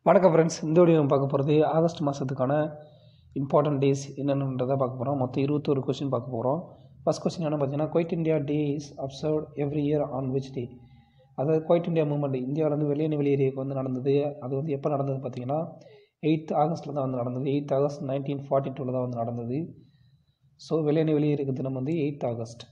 வணக்கம் ஃப்ரெண்ட்ஸ் இந்த வீடியோ நம்ம பார்க்க போகிறது ஆகஸ்ட் மாதத்துக்கான இம்பார்ட்டன்ட் டேஸ் என்னென்னன்றதை பார்க்க போகிறோம் மொத்தம் இருபத்தொரு கொஸ்டின் பார்க்க போகிறோம் ஃபஸ்ட் கொஸ்டின் என்ன பார்த்தீங்கன்னா Quit India day is observe every year on which day அதாவது குவைட் இந்தியா மூவ்மெண்ட் இந்தியாவிலேருந்து வெளியே வெளியேறியக்கு வந்து நடந்தது அது வந்து எப்போ நடந்தது பார்த்தீங்கன்னா எயித் ஆகஸ்ட்டில் தான் வந்து நடந்தது எயித் ஆகஸ்ட் நைன்டீன் ஃபார்ட்டி டூவில் தான் வந்து நடந்தது ஸோ வெளியே வெளியேறிய தினம் வந்து எயித் ஆகஸ்ட்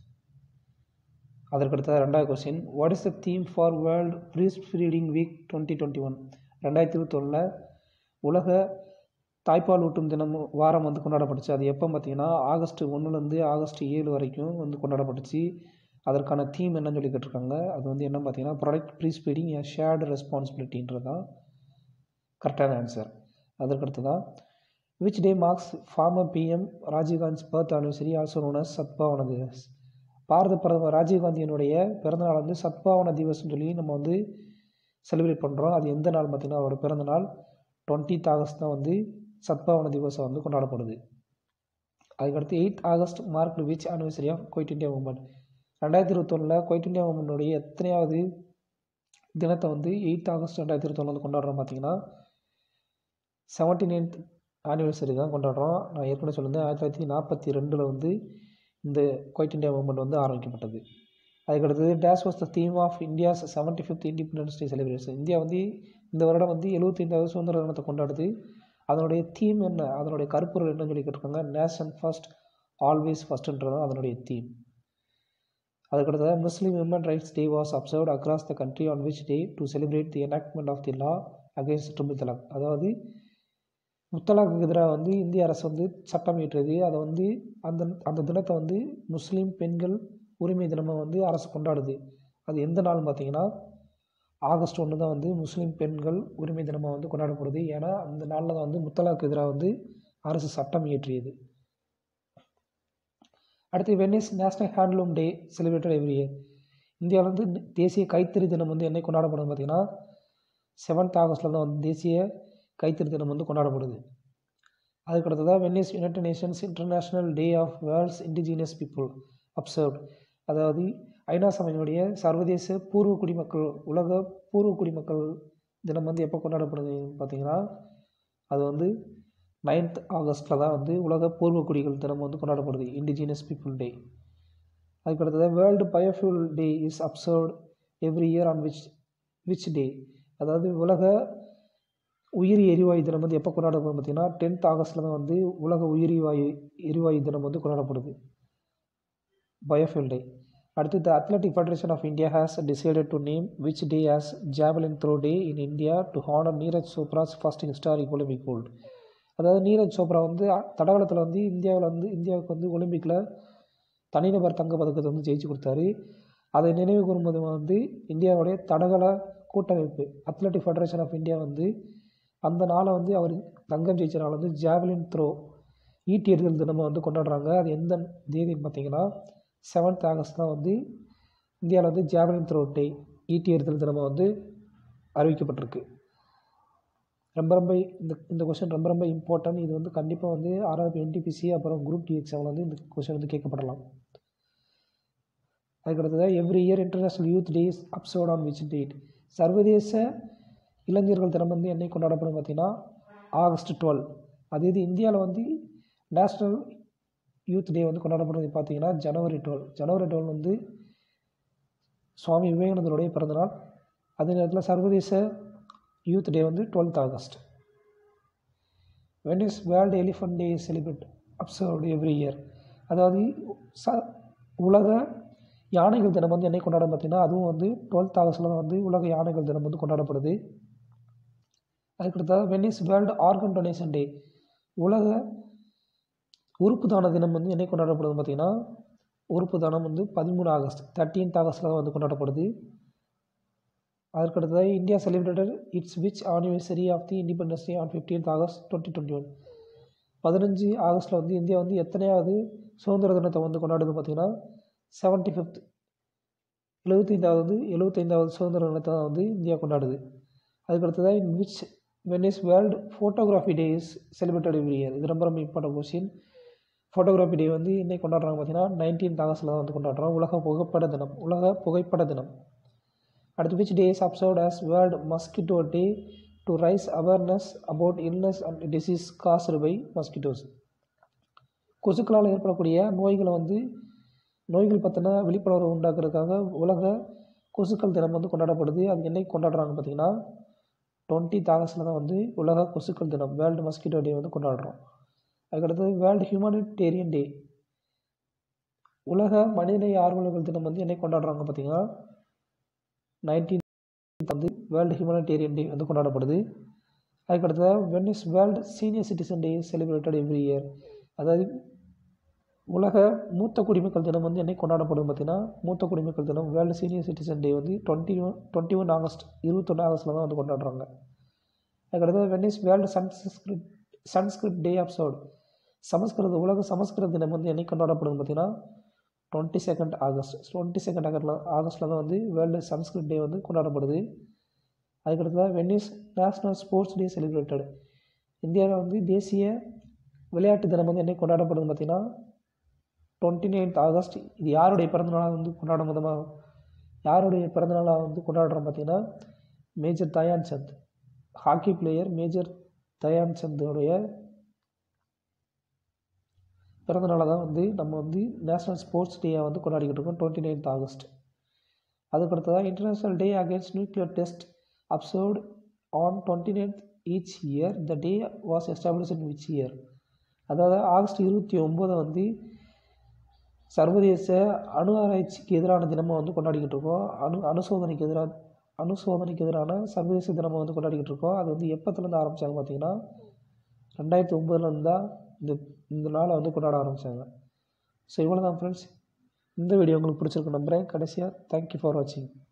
அதற்கடுத்த ரெண்டாவது question what is the theme for world breast feeding week twenty twenty one ரெண்டாயிரத்தி இருபத்தொன்னில் உலக தாய்ப்பால் ஊட்டும் தினம் வாரம் வந்து கொண்டாடப்பட்டுச்சு அது எப்போ பார்த்தீங்கன்னா ஆகஸ்ட் ஒன்றுலேருந்து ஆகஸ்ட் ஏழு வரைக்கும் வந்து கொண்டாடப்பட்டுச்சு அதற்கான தீம் என்னன்னு சொல்லி கேட்டிருக்காங்க அது வந்து என்ன பார்த்தீங்கன்னா protect breast feeding a shared ரெஸ்பான்சிபிலிட்டின்றது தான் கரெக்டான ஆன்சர் அதற்கடுத்து தான் which day marks former PM Rajiv Gandhi birth anniversary also known as Sadbhavana Diwas பாரத பிரதமர் ராஜீவ்காந்தியினுடைய பிறந்தநாள் வந்து சத்பாவன திவஸ்னு சொல்லி நம்ம வந்து செலிப்ரேட் பண்ணுறோம் அது எந்த நாள் பார்த்திங்கன்னா அவரோட பிறந்த நாள் டுவெண்ட்டீத் ஆகஸ்ட் தான் வந்து சத்பாவன திவசம் வந்து கொண்டாடப்படுது அதுக்கடுத்து eight August mark which anniversary of Quit India movement ரெண்டாயிரத்தி இருபத்தொன்னில் குவைட் இந்தியா மூமெண்ட்டுடைய எத்தனையாவது தினத்தை வந்து எயிட் ஆகஸ்ட் ரெண்டாயிரத்தி இருபத்தொன்னு வந்து கொண்டாடுறோம் பார்த்தீங்கன்னா செவன்டி நைன்த் ஆனிவர்சரி தான் கொண்டாடுறோம் நான் ஏற்கனவே சொல்லியிருந்தேன் ஆயிரத்தி தொள்ளாயிரத்தி நாற்பத்தி ரெண்டில் வந்து இந்த குவைட் இந்தியா மூமெண்ட் வந்து ஆரம்பிக்கப்பட்டது அதுக்கடுத்தது dash was the theme of India's seventy fifth independence day celebration India வந்து இந்த வருடம் வந்து எழுபத்தைந்தாவது சுதந்திர தினத்தை கொண்டாடுது அதனுடைய தீம் என்ன அதனுடைய கருப்பொருள் என்னன்னு சொல்லி கேட்டிருக்காங்க நேஷன் ஃபர்ஸ்ட் ஆல்வேஸ் ஃபஸ்ட்டுன்றது தான் அதனுடைய தீம் அதுக்கடுத்தது Muslim women rights day was observed across the country on which day to celebrate the enactment of the law against triple talaq அதாவது முத்தலாக்கு எதிராக வந்து இந்திய அரசு வந்து சட்டம் இயற்றியது அதை வந்து அந்த அந்த தினத்தை வந்து முஸ்லீம் பெண்கள் உரிமை தினமாக வந்து அரசு கொண்டாடுது அது எந்த நாள் பார்த்தீங்கன்னா ஆகஸ்ட் ஒன்று தான் வந்து முஸ்லீம் பெண்கள் உரிமை தினமாக வந்து கொண்டாடப்படுது ஏன்னா அந்த நாளில் தான் வந்து முத்தலாக்கு எதிராக வந்து அரசு சட்டம் இயற்றியது அடுத்து when is national handloom day celebrated every year இந்தியாவில் வந்து தேசிய கைத்தறி தினம் வந்து என்னை கொண்டாடப்படும் பார்த்தீங்கன்னா செவன்த் ஆகஸ்ட்டில் தான் வந்து தேசிய கைத்தறி தினம் வந்து கொண்டாடப்படுது அதுக்கடுத்ததாக when is united nations international day of world's indigenous people observed அதாவது ஐநா சபையினுடைய சர்வதேச பூர்வ குடிமக்கள் உலக பூர்வ குடிமக்கள் தினம் வந்து எப்போ கொண்டாடப்படுது பார்த்தீங்கன்னா அது வந்து நைன்த் ஆகஸ்ட்டில் தான் வந்து உலக பூர்வ குடிகள் தினம் வந்து கொண்டாடப்படுது இண்டிஜினியஸ் பீப்புள் டே அதுக்கடுத்தது world biofuel day is observed every year on which which day அதாவது உலக உயிரி எரிவாயு தினம் வந்து எப்போ கொண்டாடப்படும் பார்த்தீங்கன்னா டென்த் ஆகஸ்ட்டில் தான் வந்து உலக உயிரி வாயு எரிவாயு தினம் வந்து கொண்டாடப்படுது பயோஃபியூல் டே அடுத்து the athletic federation of India has decided to name which day as javelin throw day in India to honour Neeraj Chopra's first historic Olympic gold அதாவது நீரஜ் சோப்ரா வந்து தடகளத்தில் வந்து இந்தியாவில் வந்து இந்தியாவுக்கு வந்து ஒலிம்பிக்கில் தனிநபர் தங்க பதக்கத்தை வந்து ஜெயிச்சு கொடுத்தாரு அதை நினைவு கூறும்போது வந்து இந்தியாவுடைய தடகள கூட்டமைப்பு அத்லட்டிக் ஃபெடரேஷன் ஆஃப் இந்தியா வந்து அந்த நாளை வந்து அவர் தங்கம் ஜெயிச்ச நாள் வந்து ஜாவலின் த்ரோ ஈட்டி எறிதல் தினமாக வந்து கொண்டாடுறாங்க அது எந்த தேதின்னு பார்த்தீங்கன்னா செவன்த் ஆகஸ்ட் தான் வந்து இந்தியாவில் வந்து ஜாவலின் த்ரோ டே ஈட்டி எறிதல் தினமாக வந்து அறிவிக்கப்பட்டிருக்கு ரொம்ப ரொம்ப இந்த இந்த கொஷின் ரொம்ப ரொம்ப இம்பார்ட்டன்ட் இது வந்து கண்டிப்பாக வந்து ஆர்ஆர்பி என்டிபிசி அப்புறம் குரூப் டி எக்ஸாமில் வந்து இந்த கொஷின் வந்து கேட்கப்படலாம் அதுக்கடுத்ததாக every year international youth days observe on which date சர்வதேச இளைஞர்கள் தினம் வந்து என்னை கொண்டாடப்படும் பார்த்திங்கன்னா ஆகஸ்ட் டுவெல் அதே இது இந்தியாவில் வந்து நேஷ்னல் யூத் டே வந்து கொண்டாடப்படுறது பார்த்தீங்கன்னா ஜனவரி டுவெல் ஜனவரி டுவெல் வந்து சுவாமி விவேகானந்தருடைய பிறந்தநாள் அதே நேரத்தில் சர்வதேச யூத் டே வந்து twelfth August when is world elephant day celebrate observed every year அதாவது ச உலக யானைகள் தினம் வந்து என்னை கொண்டாட பார்த்தீங்கன்னா அதுவும் வந்து டுவெல்த் ஆகஸ்ட்டில் தான் வந்து உலக யானைகள் தினம் வந்து கொண்டாடப்படுது அதுக்கடுத்தது when is world organ donation day உலக உறுப்பு தான தினம் வந்து என்னை கொண்டாடப்படுது பார்த்திங்கன்னா உறுப்பு தானம் வந்து பதிமூணு ஆகஸ்ட் தேர்ட்டீன்த் ஆகஸ்ட்டில் தான் வந்து கொண்டாடப்படுது அதற்கடுத்ததாக India celebrated it's which anniversary of the independence day on fifteenth August twenty twenty one பதினஞ்சு ஆகஸ்ட்டில் வந்து இந்தியா வந்து எத்தனையாவது சுதந்திர தினத்தை வந்து கொண்டாடுது பார்த்திங்கன்னா செவன்ட்டி ஃபிஃப்த் எழுபத்தைந்தாவது எழுபத்தைந்தாவது சுதந்திர தினத்தை தான் வந்து இந்தியா கொண்டாடுது அதுக்கடுத்ததாக in which when is world photography day is celebrated every year இது ரொம்ப ரொம்ப இம்பார்ட்டன் கொஸ்டின் ஃபோட்டோகிராஃபி டே வந்து இன்னைக்கு கொண்டாடுறாங்க பார்த்தீங்கன்னா நைன்டீன்த் ஆகஸ்ட்டில் தான் வந்து கொண்டாடுறோம் உலக புகைப்பட தினம் உலக புகைப்பட தினம் அடுத்து which day is observed as world mosquito day to raise awareness about illness and disease caused by mosquitoes கொசுக்களால் ஏற்படக்கூடிய நோய்களை வந்து நோய்கள் பற்றின விழிப்புணர்வு உண்டாக்குறதுக்காக உலக கொசுக்கள் தினம் வந்து கொண்டாடப்படுது அது என்னைக்கு கொண்டாடுறாங்க பார்த்தீங்கன்னா டுவெண்ட்டி ஆகஸ்டில் தான் வந்து உலக கொசுக்கள் தினம் வேர்ல்டு மஸ்கிட்டோ டே வந்து கொண்டாடுறோம் அதுக்கடுத்து வேர்ல்டு ஹியூமனிடேரியன் டே உலக மனிதநேய ஆர்வலர்கள் தினம் வந்து என்னைக்கு கொண்டாடுறாங்க பார்த்தீங்கன்னா நைன்டீன் வந்து வேர்ல்டு ஹியூமனிடேரியன் டே வந்து கொண்டாடப்படுது அதுக்கடுத்து when is world senior citizen day celebrated every year அதாவது உலக மூத்த குடிமக்கள் தினம் வந்து என்னைக்கு கொண்டாடப்படும் பார்த்தீங்கன்னா மூத்த குடிமக்கள் தினம் வேர்ல்டு சீனியர் சிட்டிசன் டே வந்து twenty one twenty one August இருபத்தொன்று ஆகஸ்ட்டில் தான் வந்து கொண்டாடுறாங்க அதுக்கடுத்து when is world Sanskrit Sanskrit day of சவுட் சமஸ்கிருத உலக சமஸ்கிருத தினம் வந்து என்னைக்கு கொண்டாடப்படும் பார்த்தீங்கன்னா twenty second August twenty second ஆகஸ்டில் ஆகஸ்ட்டில் தான் வந்து வேர்ல்டு சன்ஸ்கிரிட் டே வந்து கொண்டாடப்படுது அதுக்கடுத்ததாக when is national sports day celebrated இந்தியாவில் வந்து தேசிய விளையாட்டு தினம் வந்து என்னைக்கு கொண்டாடப்படுது பார்த்தீங்கன்னா டுவெண்ட்டி நைன்த் ஆகஸ்ட் இது யாருடைய பிறந்தநாளாக வந்து கொண்டாடும் விதமாக யாருடைய பிறந்தநாளாக வந்து கொண்டாடுறோம் பார்த்தீங்கன்னா major Dhyan Chand hockey player major Dhyan சந்தோடைய பிறந்தநாளை தான் வந்து நம்ம வந்து நேஷ்னல் ஸ்போர்ட்ஸ் டேயை வந்து கொண்டாடிக்கிட்டு இருக்கோம் டுவெண்ட்டி நைன்த் ஆகஸ்ட் அதுக்கடுத்ததாக international day against nuclear test observed on twenty ninth each year the day was establish in which year அதாவது ஆகஸ்ட் இருபத்தி ஒம்போதை வந்து சர்வதேச அணு ஆராய்ச்சிக்கு எதிரான தினமாக வந்து கொண்டாடிக்கிட்டு இருக்கோம் அணு அணுசோதனைக்கு எதிராக அணுசோதனைக்கு எதிரான சர்வதேச தினமாக வந்து கொண்டாடிக்கிட்டு இருக்கோம் அது வந்து எப்போத்துலேருந்து ஆரம்பித்தாங்க பார்த்தீங்கன்னா ரெண்டாயிரத்தி ஒம்பதுலேருந்து தான் இந்த இந்த நாளை வந்து கொண்டாட ஆரம்பித்தாங்க ஸோ இவ்வளோ தான் ஃப்ரெண்ட்ஸ் இந்த வீடியோ உங்களுக்கு பிடிச்சிருக்கு நம்புகிறேன் கடைசியாக தேங்க்யூ ஃபார் வாட்சிங்